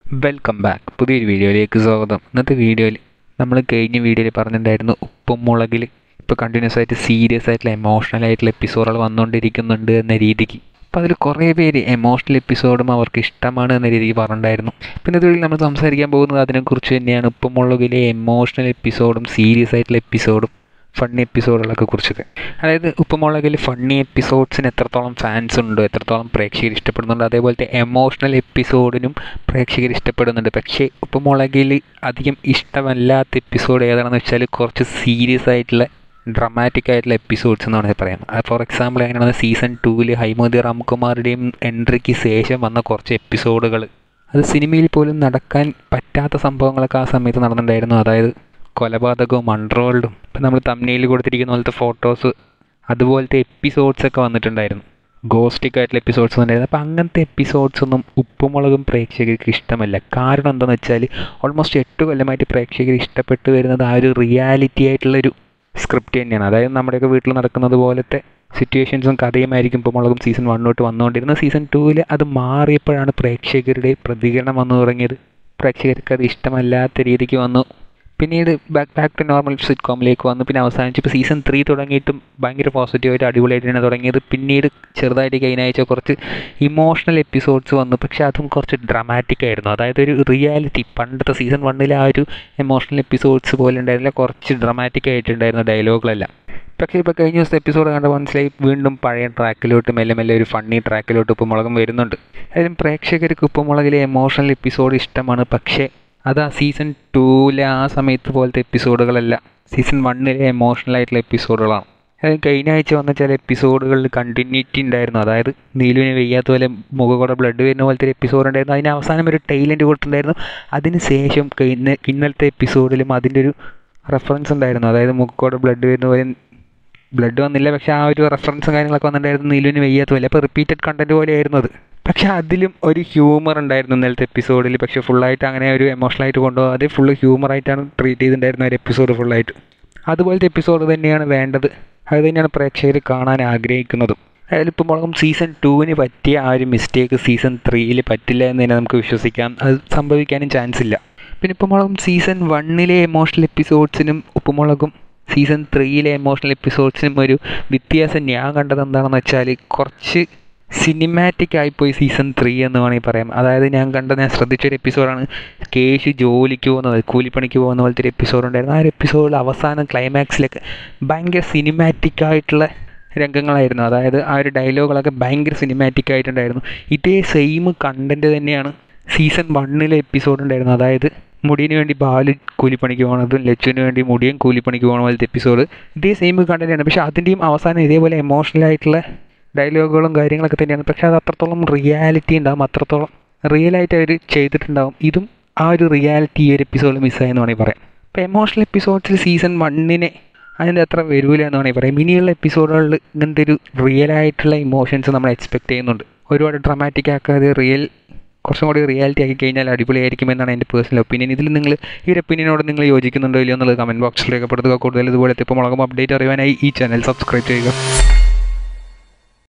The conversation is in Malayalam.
വെൽക്കം ബാക്ക് പുതിയൊരു വീഡിയോയിലേക്ക് സ്വാഗതം ഇന്നത്തെ വീഡിയോയിൽ നമ്മൾ കഴിഞ്ഞ വീഡിയോയിൽ പറഞ്ഞിട്ടുണ്ടായിരുന്നു ഉപ്പും മുളകിൽ ഇപ്പോൾ കണ്ടിന്യൂസ് ആയിട്ട് സീരിയസ് ആയിട്ടുള്ള എമോഷണൽ ആയിട്ടുള്ള എപ്പിസോഡുകൾ വന്നുകൊണ്ടിരിക്കുന്നുണ്ട് എന്ന രീതിക്ക് അപ്പോൾ അതിൽ കുറേ പേര് എമോഷണൽ എപ്പിസോഡും അവർക്ക് ഇഷ്ടമാണ് എന്ന രീതിക്ക് പറഞ്ഞിട്ടുണ്ടായിരുന്നു പിന്നെ ഇതിൽ നമ്മൾ സംസാരിക്കാൻ പോകുന്നത് അതിനെക്കുറിച്ച് തന്നെയാണ് ഉപ്പും മുളകിലെ എമോഷണൽ എപ്പിസോഡും സീരിയസ് ആയിട്ടുള്ള എപ്പിസോഡും ഫണ്ണി എപ്പിസോഡുകളൊക്കെ കുറിച്ചത് അതായത് ഉപ്പുമുളകിൽ ഫണ്ണി എപ്പിസോഡ്സിന് എത്രത്തോളം ഫാൻസ് ഉണ്ട് എത്രത്തോളം പ്രേക്ഷകർ ഇഷ്ടപ്പെടുന്നുണ്ട് അതേപോലത്തെ എമോഷണൽ എപ്പിസോഡിനും പ്രേക്ഷകർ ഇഷ്ടപ്പെടുന്നുണ്ട് പക്ഷേ ഉപ്പുമുളകിൽ അധികം ഇഷ്ടമല്ലാത്ത എപ്പിസോഡ് ഏതാണെന്ന് വെച്ചാൽ കുറച്ച് സീരിയസ് ആയിട്ടുള്ള ഡ്രമാറ്റിക് ആയിട്ടുള്ള എപ്പിസോഡ്സ് എന്ന് വേണമെങ്കിൽ പറയാം അത് ഫോർ എക്സാമ്പിൾ എങ്ങനെയാണ് സീസൺ ടൂവിൽ ഹൈമോദി റാംകുമാറുടെയും എൻട്രിക്ക് ശേഷം വന്ന കുറച്ച് എപ്പിസോഡുകൾ അത് സിനിമയിൽ പോലും നടക്കാൻ പറ്റാത്ത സംഭവങ്ങളൊക്കെ ആ സമയത്ത് നടന്നിട്ടുണ്ടായിരുന്നു അതായത് കൊലപാതകവും അൺറോൾഡും ഇപ്പം നമ്മൾ തമ്മിൽ കൊടുത്തിരിക്കുന്ന പോലത്തെ ഫോട്ടോസ് അതുപോലത്തെ എപ്പിസോഡ്സ് ഒക്കെ വന്നിട്ടുണ്ടായിരുന്നു ഗോസ്റ്റിക് ആയിട്ടുള്ള എപ്പിസോഡ്സ് ഉണ്ടായിരുന്നു അപ്പോൾ അങ്ങനത്തെ എപ്പിസോഡ്സ് ഒന്നും ഉപ്പുമുളകും പ്രേക്ഷകർക്ക് ഇഷ്ടമല്ല കാരണം എന്താണെന്ന് വെച്ചാൽ ഓൾമോസ്റ്റ് എട്ട് കൊല്ലമായിട്ട് പ്രേക്ഷകർ ഇഷ്ടപ്പെട്ടു വരുന്നത് ആ ഒരു റിയാലിറ്റി ആയിട്ടുള്ളൊരു സ്ക്രിപ്റ്റ് തന്നെയാണ് അതായത് നമ്മുടെയൊക്കെ വീട്ടിൽ നടക്കുന്നത് പോലത്തെ സിറ്റുവേഷൻസും കഥയുമായിരിക്കും ഇപ്പോൾ മുളകും സീസൺ വൺ തൊട്ട് വന്നുകൊണ്ടിരുന്നത് സീസൺ ടൂവിൽ അത് മാറിയപ്പോഴാണ് പ്രേക്ഷകരുടെ പ്രതികരണം വന്നു തുടങ്ങിയത് പ്രേക്ഷകർക്ക് അത് ഇഷ്ടമല്ലാത്ത രീതിക്ക് വന്നു പിന്നീട് ബാക്ക് ബാക്ക് ടു നോർമൽ സിറ്റ് കോമിലേക്ക് വന്നു പിന്നെ അവസാനിച്ച് ഇപ്പോൾ സീസൺ ത്രീ തുടങ്ങിയിട്ടും ഭയങ്കര പോസിറ്റീവായിട്ട് അടിപൊളിയായിട്ട് തന്നെ തുടങ്ങിയത് പിന്നീട് ചെറുതായിട്ട് കഴിഞ്ഞാഴ്ച കുറച്ച് ഇമോഷണൽ എപ്പിസോഡ്സ് വന്നു പക്ഷേ അതും കുറച്ച് ഡ്രമാറ്റിക് ആയിരുന്നു അതായത് ഒരു റിയാലിറ്റി പണ്ടത്തെ സീസൺ വണ്ണിലെ ആ ഒരു എമോഷണൽ എപ്പിസോഡ്സ് പോലെ ഉണ്ടായിരുന്നില്ല കുറച്ച് ഡ്രമാറ്റിക് ആയിട്ടുണ്ടായിരുന്നു ഡയലോഗുകളെല്ലാം പക്ഷേ ഇപ്പോൾ കഴിഞ്ഞ ദിവസത്തെ എപ്പിസോഡ് കണ്ട മനസ്സിലായി വീണ്ടും പഴയ ട്രാക്കിലോട്ട് മെല്ലെ മെല്ലെ ഒരു ഫണ്ണി ട്രാക്കിലോട്ട് ഉപ്പുമുളകും വരുന്നുണ്ട് അതായത് പ്രേക്ഷകർക്ക് ഉപ്പുമുളകിലെ എമോഷണൽ എപ്പിസോഡ് ഇഷ്ടമാണ് പക്ഷേ അത് ആ സീസൺ ടൂവിലെ ആ സമയത്ത് പോലത്തെ എപ്പിസോഡുകളല്ല സീസൺ വണ്ണിലെ എമോഷണൽ ആയിട്ടുള്ള എപ്പിസോഡുകളാണ് അതായത് കഴിഞ്ഞ ആഴ്ച വന്ന ചില എപ്പിസോഡുകളിൽ കണ്ടിന്യൂറ്റി ഉണ്ടായിരുന്നു അതായത് നീലുവിന് വെയ്യാത്ത പോലെ മുഖക്കൂടെ ബ്ലഡ് വരുന്ന പോലത്തെ ഒരു എപ്പിസോഡ് ഉണ്ടായിരുന്നു അതിന് അവസാനം ഒരു ടൈലൻറ്റ് കൊടുത്തിട്ടുണ്ടായിരുന്നു അതിന് ശേഷം കഴിഞ്ഞ ഇന്നലത്തെ എപ്പിസോഡിലും അതിൻ്റെ ഒരു റെഫറൻസ് ഉണ്ടായിരുന്നു അതായത് മുഖക്കൂടെ ബ്ലഡ് വരുന്ന പോലെ ബ്ലഡ് വന്നില്ല പക്ഷേ ആ ഒരു റെഫറൻസും കാര്യങ്ങളൊക്കെ വന്നിട്ടുണ്ടായിരുന്നു നീലുവിന് വെയ്യാത്ത പോലെ അപ്പോൾ റിപ്പീറ്റഡ് കണ്ടൻറ്റ് പോലെയായിരുന്നു അത് പക്ഷേ അതിലും ഒരു ഹ്യൂമർ ഉണ്ടായിരുന്നു ഇന്നലത്തെ എപ്പിസോഡിൽ പക്ഷേ ഫുള്ളായിട്ട് അങ്ങനെ ഒരു എമോഷണലായിട്ട് കൊണ്ടുപോകും അത് ഫുള്ള് ഹ്യൂമറായിട്ടാണ് ട്രീറ്റ് ചെയ്തിട്ടുണ്ടായിരുന്ന ഒരു എപ്പിസോഡ് ഫുള്ളായിട്ട് അതുപോലത്തെ എപ്പിസോഡ് തന്നെയാണ് വേണ്ടത് അത് തന്നെയാണ് പ്രേക്ഷകർ കാണാൻ ആഗ്രഹിക്കുന്നതും അതായത് ഇപ്പോൾ മുളകും സീസൺ ടൂവിന് പറ്റിയ ആ ഒരു മിസ്റ്റേക്ക് സീസൺ ത്രീയിൽ പറ്റില്ല എന്ന് തന്നെ നമുക്ക് വിശ്വസിക്കാം അത് സംഭവിക്കാനും ചാൻസ് ഇല്ല പിന്നെ ഇപ്പോൾ മുളകും സീസൺ വണ്ണിലെ എമോഷണൽ എപ്പിസോഡ്സിനും ഉപ്പുമുളകും സീസൺ ത്രീയിലെ എമോഷണൽ എപ്പിസോഡ്സിനും ഒരു വ്യത്യാസം ഞാൻ കണ്ടത് എന്താണെന്ന് വെച്ചാൽ കുറച്ച് സിനിമാറ്റിക് ആയിപ്പോയി സീസൺ ത്രീ എന്ന് വേണമെങ്കിൽ പറയാം അതായത് ഞാൻ കണ്ട ഞാൻ ശ്രദ്ധിച്ചൊരു എപ്പിസോഡാണ് കേശു ജോലിക്ക് പോകുന്നത് കൂലിപ്പണിക്ക് പോകുന്ന പോലത്തെ ഒരു എപ്പിസോഡ് ഉണ്ടായിരുന്നു ആ ഒരു എപ്പിസോഡിൽ അവസാനം ക്ലൈമാക്സിലൊക്കെ ഭയങ്കര സിനിമാറ്റിക് ആയിട്ടുള്ള രംഗങ്ങളായിരുന്നു അതായത് ആ ഒരു ഡയലോഗുകളൊക്കെ ഭയങ്കര സിനിമാറ്റിക് ആയിട്ടുണ്ടായിരുന്നു ഇതേ സെയിം കണ്ടൻറ്റ് തന്നെയാണ് സീസൺ വണ്ണിലെ എപ്പിസോഡ് ഉണ്ടായിരുന്നു അതായത് മുടിന് വേണ്ടി ബാലു കൂലിപ്പണിക്ക് പോകുന്നതും ലച്ചുവിന് വേണ്ടി മുടിയും കൂലിപ്പണിക്ക് പോകുന്ന പോലത്തെ എപ്പിസോഡ് ഇതേ സെയിം കണ്ടൻറ്റാണ് പക്ഷേ അതിൻ്റെയും അവസാനം ഇതേപോലെ എമോഷണൽ ആയിട്ടുള്ള ഡയലോഗുകളും കാര്യങ്ങളൊക്കെ തന്നെയാണ് പക്ഷേ അത് അത്രത്തോളം റിയാലിറ്റി ഉണ്ടാവും അത്രത്തോളം റിയലായിട്ട് അവർ ചെയ്തിട്ടുണ്ടാവും ഇതും ആ ഒരു റിയാലിറ്റി ഈ ഒരു എപ്പിസോഡിൽ മിസ്സായെന്ന് വേണമെങ്കിൽ പറയാം ഇപ്പോൾ എമോഷണൽ എപ്പിസോഡ്സിൽ സീസൺ വണ്ണിനെ അതിൻ്റെ അത്ര വരൂല എന്ന് വേണമെങ്കിൽ പറയാം ഇനിയുള്ള എപ്പിസോഡുകളിൽ ഇങ്ങനത്തെ ഒരു റിയൽ ആയിട്ടുള്ള ഇമോഷൻസ് നമ്മൾ എക്സ്പെക്ട് ചെയ്യുന്നുണ്ട് ഒരുപാട് ഡ്രമാറ്റിക് ആക്കാതെ റിയൽ കുറച്ചും കൂടി റിയാലിറ്റി ആക്കി കഴിഞ്ഞാൽ അടിപൊളിയായിരിക്കും എന്നാണ് എൻ്റെ പേഴ്സണൽ ഒപ്പീനിയൻ ഇതിൽ നിങ്ങൾ ഈ ഒരു ഒപ്പീനിയനോട് നിങ്ങൾ യോജിക്കുന്നുണ്ടോ ഇല്ലയോ എന്നുള്ളത് കമൻറ്റ് ബോക്സിൽ രേഖപ്പെടുത്തുക കൂടുതൽ ഇതുപോലത്തെ ഇപ്പോൾ മുളകും അപ്ഡേറ്റ് അറിയാനായി ഈ ചാനൽ സബ്സ്ക്രൈബ് ചെയ്യുക